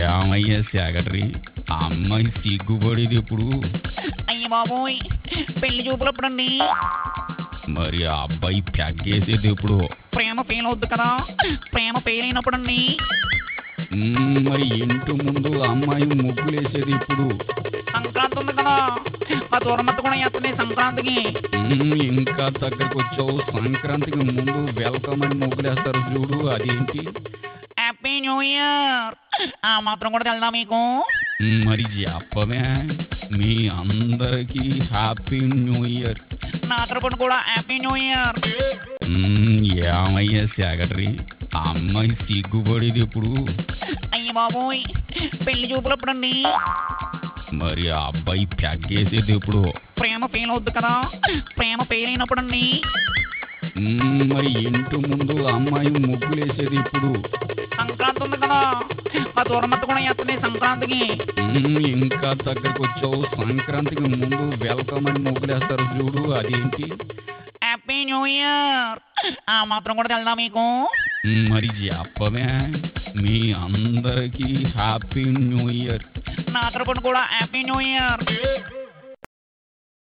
ఏమయ్యా సెక్రటరీ ఆ అమ్మాయి సిగ్గుపడేది ఇప్పుడు అయ్య బాబోయ్ పెళ్లి చూపులప్పుడండి మరి ఆ అబ్బాయి పెగ్గేసేది ఎప్పుడు ప్రేమ ఫెయిల్ అవుద్ది కదా ప్రేమ ఫెయిల్ అయినప్పుడండి మ్మ్, మరి ఇంటి ముందు ఆ అమ్మాయి ముగ్గులేసేది ఇప్పుడు సంక్రాంతి ఉంది కదా మా దూరమత్త కూడా చేస్తుంది సంక్రాంతికి మ్మ్, ఇంకా దగ్గరకు వచ్చావు సంక్రాంతికి ముందు వెల్కమ్ అని ముగ్గులేస్తారు చూడు అదేంటి హ్యాపీ న్యూ ఇయర్ ఆ మాత్రం కూడా తెల్దా మీకు మ్మ్, మరి చెప్పవే మీ అందరికీ హ్యాపీ న్యూ ఇయర్ నా తరపున కూడా హ్యాపీ న్యూ ఇయర్ మ్మ్, ఏమయ్యా సెక్రటరీ ఆ అమ్మాయి సిగ్గుపడేది ఇప్పుడు అయ్య బాబోయ్ పెళ్లి చూపులప్పుడండి మరి ఆ అబ్బాయి పెగ్గేసేది ఎప్పుడు ప్రేమ ఫెయిల్ అవుద్ది కదా ప్రేమ ఫెయిల్ అయినప్పుడండి మ్మ్, మరి ఇంటి ముందు ఆ అమ్మాయి ముగ్గులేసేది ఇప్పుడు సంక్రాంతి ఉంది కదా మా దూరమత్త కూడా చేస్తుంది సంక్రాంతికి మ్మ్, ఇంకా దగ్గరకు వచ్చావు సంక్రాంతికి ముందు వెల్కమ్ అని ముగ్గులేస్తారు చూడు అదేంటి హ్యాపీ న్యూ ఇయర్ ఆ మాత్రం కూడా తెల్దా మీకు మ్మ్, మరి చెప్పవే మీ అందరికీ హ్యాపీ న్యూ ఇయర్ నా తరపున కూడా హ్యాపీ న్యూ ఇయర్